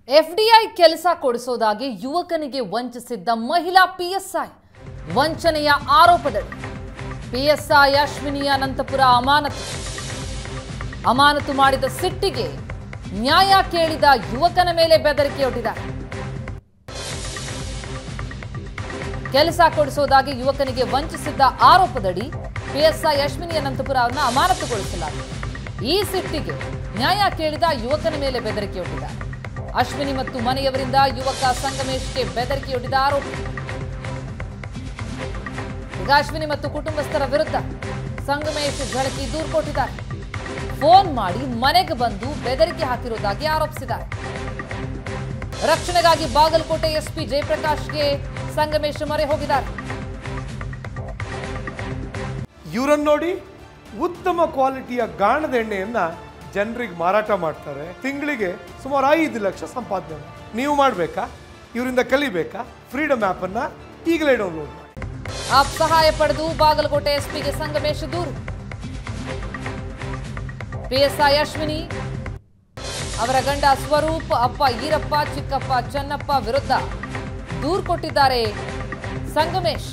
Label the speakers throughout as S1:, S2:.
S1: FDI ಕೆಲಸ ಕೊಡಿಸೋದಾಗಿ ಯುವಕನಿಗೆ ವಂಚಿಸಿದ್ದ ಮಹಿಳಾ PSI ವಂಚನೆಯ ಆರೋಪದಡಿ ಪಿಎಸ್ಐ ಅಶ್ವಿನಿ ಅನಂತಪುರ ಅಮಾನತು ಅಮಾನತು ಮಾಡಿದ ಸಿಟ್ಟಿಗೆ ನ್ಯಾಯ ಕೇಳಿದ ಯುವಕನ ಮೇಲೆ ಬೆದರಿಕೆಯೊಡ್ಡಿದ್ದಾರೆ ಕೆಲಸ ಕೊಡಿಸೋದಾಗಿ ಯುವಕನಿಗೆ ವಂಚಿಸಿದ್ದ ಆರೋಪದಡಿ ಪಿಎಸ್ಐ ಅಶ್ವಿನಿ ಅನಂತಪುರ ಅವರನ್ನ ಅಮಾನತುಗೊಳಿಸಲಾಗಿದೆ ಈ ಸಿಟ್ಟಿಗೆ ನ್ಯಾಯ ಕೇಳಿದ ಯುವಕನ ಮೇಲೆ ಬೆದರಿಕೆಯೊಡ್ಡಿದ್ದಾರೆ ಅಶ್ವಿನಿ ಮತ್ತು ಮನೆಯವರಿಂದ ಯುವಕ ಸಂಗಮೇಶ್ಗೆ ಬೆದರಿಕೆಯೊಡ್ಡಿದ ಆರೋಪ ಈಗ ಅಶ್ವಿನಿ ಮತ್ತು ಕುಟುಂಬಸ್ಥರ ವಿರುದ್ಧ ಸಂಗಮೇಶ್ ಝಳಕಿ ದೂರು ಕೊಟ್ಟಿದ್ದಾರೆ ಫೋನ್ ಮಾಡಿ ಮನೆಗೆ ಬಂದು ಬೆದರಿಕೆ ಹಾಕಿರುವುದಾಗಿ ಆರೋಪಿಸಿದ್ದಾರೆ ರಕ್ಷಣೆಗಾಗಿ ಬಾಗಲಕೋಟೆ ಎಸ್ಪಿ ಜಯಪ್ರಕಾಶ್ಗೆ ಸಂಗಮೇಶ್ ಮೊರೆ ಹೋಗಿದ್ದಾರೆ
S2: ಇವರನ್ನು ನೋಡಿ ಉತ್ತಮ ಕ್ವಾಲಿಟಿಯ ಗಾಣದ ಎಣ್ಣೆಯನ್ನ ಜನರಿಗೆ ಮಾರಾಟ ಮಾಡ್ತಾರೆ ತಿಂಗಳಿಗೆ ಸುಮಾರು ಐದು ಲಕ್ಷ ಸಂಪಾದನೆ ಮಾಡಿ. ನೀವು ಮಾಡಬೇಕಾ ಇವರಿಂದ ಕಲಿಬೇಕಾ ಫ್ರೀಡಮ್ ಆ್ಯಪನ್ನು ಈಗಲೇ ಡೌನ್ಲೋಡ್ ಮಾಡಿ
S1: ಆಪ್ ಸಹಾಯ ಪಡೆದು ಬಾಗಲಕೋಟೆ ಎಸ್ಪಿಗೆ ಸಂಗಮೇಶ್ ದೂರು ಪಿಎಸ್ಐ ಅಶ್ವಿನಿ ಅವರ ಗಂಡ ಸ್ವರೂಪ್ ಅಪ್ಪ ಈರಪ್ಪ ಚಿಕ್ಕಪ್ಪ ಚನ್ನಪ್ಪ ವಿರುದ್ಧ ದೂರು ಕೊಟ್ಟಿದ್ದಾರೆ ಸಂಗಮೇಶ್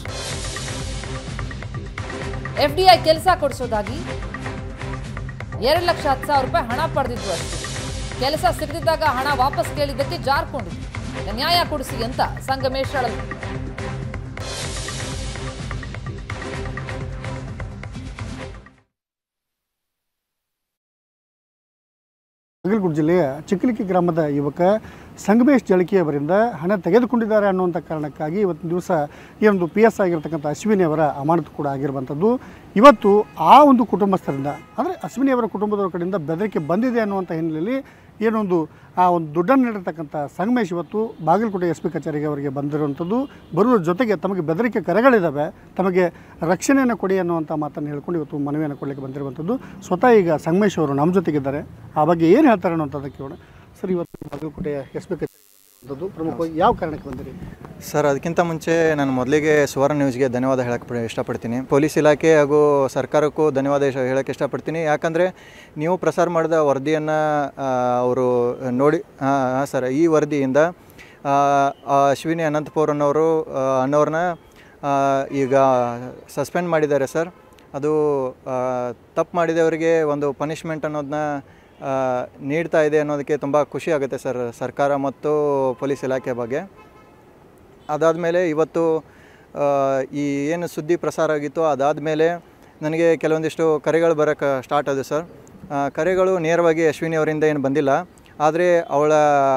S1: ಎಫ್ಡಿಐ ಕೆಲಸ ಕೊಡಿಸೋದಾಗಿ ಎರಡು ಲಕ್ಷ ಹತ್ತು ಸಾವಿರ ರೂಪಾಯಿ ಹಣ ಪಡೆದಿದ್ರು ಅಷ್ಟೇ ಕೆಲಸ ಸಿಗದಿದ್ದಾಗ ಹಣ ವಾಪಸ್ ಕೇಳಿದ್ದಕ್ಕೆ ಜಾರ್ಕೊಂಡಿದ್ರು ಈಗ ನ್ಯಾಯ ಕೊಡಿಸಿ ಅಂತ ಸಂಗಮೇಶ್ ಅಳಲು
S3: ಬಾಗಲಕೋಟೆ ಜಿಲ್ಲೆಯ ಚಿಕ್ಕಲಿಕ್ಕಿ ಗ್ರಾಮದ ಯುವಕ ಸಂಗಮೇಶ್ ಜಳಕಿ ಅವರಿಂದ ಹಣ ತೆಗೆದುಕೊಂಡಿದ್ದಾರೆ ಅನ್ನುವಂಥ ಕಾರಣಕ್ಕಾಗಿ ಇವತ್ತಿನ ದಿವಸ ಈ ಒಂದು ಪಿ ಎಸ್ ಆಗಿರ್ತಕ್ಕಂಥ ಅಶ್ವಿನಿ ಅವರ ಅಮಾನತು ಕೂಡ ಆಗಿರುವಂಥದ್ದು ಇವತ್ತು ಆ ಒಂದು ಕುಟುಂಬಸ್ಥರಿಂದ ಅಂದರೆ ಅಶ್ವಿನಿ ಅವರ ಕುಟುಂಬದವರ ಕಡೆಯಿಂದ ಬೆದರಿಕೆ ಬಂದಿದೆ ಅನ್ನುವಂಥ ಹಿನ್ನೆಲೆಯಲ್ಲಿ ಏನೊಂದು ಆ ಒಂದು ದುಡ್ಡನ್ನು ನೀಡಿರ್ತಕ್ಕಂಥ ಸಂಗಮೇಶ್ ಇವತ್ತು ಬಾಗಲಕೋಟೆ ಎಸ್ ಪಿ ಕಚೇರಿಗೆ ಅವರಿಗೆ ಬಂದಿರುವಂಥದ್ದು ಬರುವ ಜೊತೆಗೆ ತಮಗೆ ಬೆದರಿಕೆ ಕರೆಗಳಿದ್ದಾವೆ ತಮಗೆ ರಕ್ಷಣೆಯನ್ನು ಕೊಡಿ ಅನ್ನುವಂಥ ಮಾತನ್ನು ಹೇಳ್ಕೊಂಡು ಇವತ್ತು ಮನವಿಯನ್ನು ಕೊಡಲಿಕ್ಕೆ ಬಂದಿರುವಂಥದ್ದು ಸ್ವತಃ ಈಗ ಸಂಗಮೇಶ್ ಅವರು ನಮ್ಮ ಜೊತೆಗಿದ್ದಾರೆ ಆ ಬಗ್ಗೆ ಏನು ಹೇಳ್ತಾರೆ ಅನ್ನೋಂಥದ್ದು ಕೇಳೋಣ ಸರ್ ಇವತ್ತು ಬಾಗಲಕೋಟೆಯ ಎಸ್ ಪಿ ಕಚೇರಿಗೆ ಬಂದಿರುವಂಥದ್ದು ಪ್ರಮುಖವಾಗಿ ಯಾವ ಕಾರಣಕ್ಕೆ ಬಂದಿರಿ
S4: ಸರ್ ಅದಕ್ಕಿಂತ ಮುಂಚೆ ನಾನು ಮೊದಲಿಗೆ ಸುವರ್ಣ ನ್ಯೂಸ್ಗೆ ಧನ್ಯವಾದ ಹೇಳಕ್ಕೆ ಇಷ್ಟಪಡ್ತೀನಿ ಪೊಲೀಸ್ ಇಲಾಖೆ ಹಾಗೂ ಸರ್ಕಾರಕ್ಕೂ ಧನ್ಯವಾದ ಇಷ್ಟ- ಹೇಳಕ್ಕೆ ಇಷ್ಟಪಡ್ತೀನಿ ಯಾಕಂದರೆ ನೀವು ಪ್ರಸಾರ ಮಾಡಿದ ವರದಿಯನ್ನು ಅವರು ನೋಡಿ ಹಾಂ ಹಾಂ ಸರ್ ಈ ವರದಿಯಿಂದ ಆ, ಆ ಅಶ್ವಿನಿ ಅನಂತಪುರ್ ಅನ್ನೋರು ಆ, ಅನ್ನೋರನ್ನ ಆ, ಈಗ ಸಸ್ಪೆಂಡ್ ಮಾಡಿದ್ದಾರೆ ಸರ್ ಅದು ತಪ್ಪು ಮಾಡಿದವರಿಗೆ ಒಂದು ಪನಿಷ್ಮೆಂಟ್ ಅನ್ನೋದನ್ನ ಆ, ನೀಡ್ತಾ ಇದೆ ಅನ್ನೋದಕ್ಕೆ ತುಂಬ ಖುಷಿ ಆಗುತ್ತೆ ಸರ್ ಸರ್ಕಾರ ಮತ್ತು ಪೊಲೀಸ್ ಇಲಾಖೆ ಬಗ್ಗೆ ಅದಾದಮೇಲೆ ಇವತ್ತು ಆ, ಈ ಏನು ಸುದ್ದಿ ಪ್ರಸಾರ ಆಗಿತ್ತು ಅದಾದಮೇಲೆ ನನಗೆ ಕೆಲವೊಂದಿಷ್ಟು ಕರೆಗಳು ಬರೋಕ್ಕೆ ಸ್ಟಾರ್ಟ್ ಆದವು ಸರ್ ಆ, ಕರೆಗಳು ನೇರವಾಗಿ ಅಶ್ವಿನಿ ಅವರಿಂದ ಏನು ಬಂದಿಲ್ಲ ಆದರೆ ಅವಳ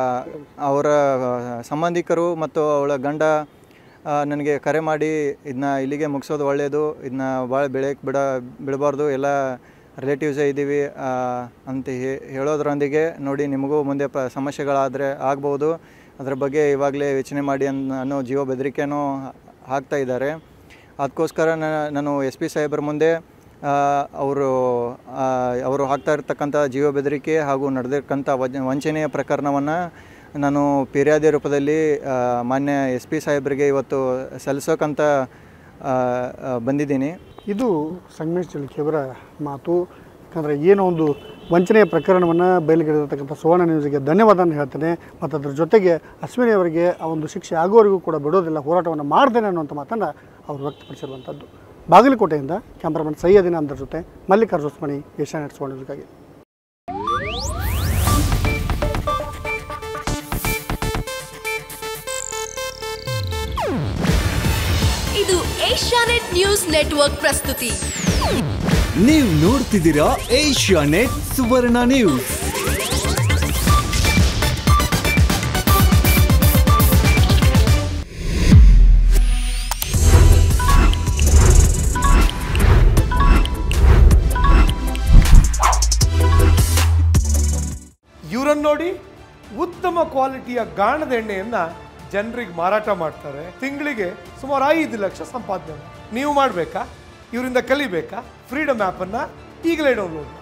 S4: ಅವರ ಸಂಬಂಧಿಕರು ಮತ್ತು ಅವಳ ಗಂಡ ಆ, ನನಗೆ ಕರೆ ಮಾಡಿ ಇದನ್ನ ಇಲ್ಲಿಗೆ ಮುಗಿಸೋದು ಒಳ್ಳೆಯದು ಇದನ್ನ ಭಾಳ ಬೆಳೆಯಕ್ಕೆ ಬಿಡ ಬಿಡಬಾರ್ದು ಎಲ್ಲ ರಿಲೇಟಿವ್ಸೇ ಇದ್ದೀವಿ ಆ, ಅಂತ ಹೇ- ಹೇಳೋದ್ರೊಂದಿಗೆ ನೋಡಿ ನಿಮಗೂ ಮುಂದೆ ಪ ಸಮಸ್ಯೆಗಳಾದರೆ ಆಗ್ಬೋದು ಅದ್ರ ಬಗ್ಗೆ ಇವಾಗಲೇ ಯೋಚನೆ ಮಾಡಿ ಅನ್ ಅನ್ನೋ ಜೀವ ಬೆದರಿಕೆನೂ ಹಾಕ್ತಾ ಇದ್ದಾರೆ ಅದಕ್ಕೋಸ್ಕರ ನ- ನಾನು ಎಸ್ ಪಿ ಸಾಹೇಬ್ರ ಮುಂದೆ ಅವರು ಅವರು ಹಾಕ್ತಾ ಇರ್ತಕ್ಕಂಥ ಜೀವ ಬೆದರಿಕೆ ಹಾಗೂ ನಡೆದಿರ್ತಕ್ಕಂಥ ವಜ ವಂಚನೆಯ ಪ್ರಕರಣವನ್ನು ನಾನು ಫಿರ್ಯಾದಿ ರೂಪದಲ್ಲಿ ಆ, ಮಾನ್ಯ ಎಸ್ ಪಿ ಸಾಹೇಬ್ರಿಗೆ ಇವತ್ತು ಸಲ್ಲಿಸೋಕ್ಕಂತ ಆ, ಆ, ಬಂದಿದ್ದೀನಿ
S3: ಇದು ಸಂಗಮೇಶ್ ಜಳಕಿಯವರ ಮಾತು ಯಾಕಂದರೆ ಏನೋ ಒಂದು ವಂಚನೆಯ ಪ್ರಕರಣವನ್ನು ಬಯಲಿಗೆಳೆದಿರ್ತಕ್ಕಂಥ ಸುವರ್ಣ ನ್ಯೂಸ್ಗೆ ಧನ್ಯವಾದನ ಹೇಳ್ತೇನೆ ಮತ್ತು ಅದ್ರ ಜೊತೆಗೆ ಅಶ್ವಿನಿ ಅವರಿಗೆ ಆ ಒಂದು ಶಿಕ್ಷೆ ಆಗೋವರೆಗೂ ಕೂಡ ಬಿಡೋದಿಲ್ಲ ಹೋರಾಟವನ್ನು ಮಾಡ್ತೇನೆ ಅನ್ನುವಂಥ ಮಾತನ್ನು ಅವರು ವ್ಯಕ್ತಪಡಿಸಿರುವಂಥದ್ದು ಬಾಗಲಕೋಟೆಯಿಂದ ಕ್ಯಾಮ್ರಾಮನ್ ಸೈಯದಿನ ಅಂದ್ರ ಜೊತೆ ಮಲ್ಲಿಕಾರ್ಜುನ್ ಮಣಿ ಏಷ್ಯಾನೆಟ್ ಸುವರ್ಣ ನ್ಯೂಸ್ಗಾಗಿ
S5: ಇದು ಏಷ್ಯಾನೆಟ್ ನ್ಯೂಸ್ ನೆಟ್ವರ್ಕ್ ಪ್ರಸ್ತುತಿ
S6: ನೀವು ನೋಡ್ತಿದ್ದೀರಾ ಏಷ್ಯಾ ನೆಟ್ ಸುವರ್ಣ ನ್ಯೂಸ್
S2: ಇವರನ್ನು ನೋಡಿ ಉತ್ತಮ ಕ್ವಾಲಿಟಿಯ ಗಾಣದ ಎಣ್ಣೆಯನ್ನ ಜನರಿಗೆ ಮಾರಾಟ ಮಾಡ್ತಾರೆ ತಿಂಗಳಿಗೆ ಸುಮಾರು ಐದು ಲಕ್ಷ ಸಂಪಾದನೆ ಮಾಡಿ. ನೀವು ಮಾಡಬೇಕಾ ಇವರಿಂದ ಕಲಿಬೇಕಾ ಫ್ರೀಡಮ್ ಆ್ಯಪನ್ನು ಈಗಲೇ ಡೌನ್ಲೋಡ್ ಮಾಡಿ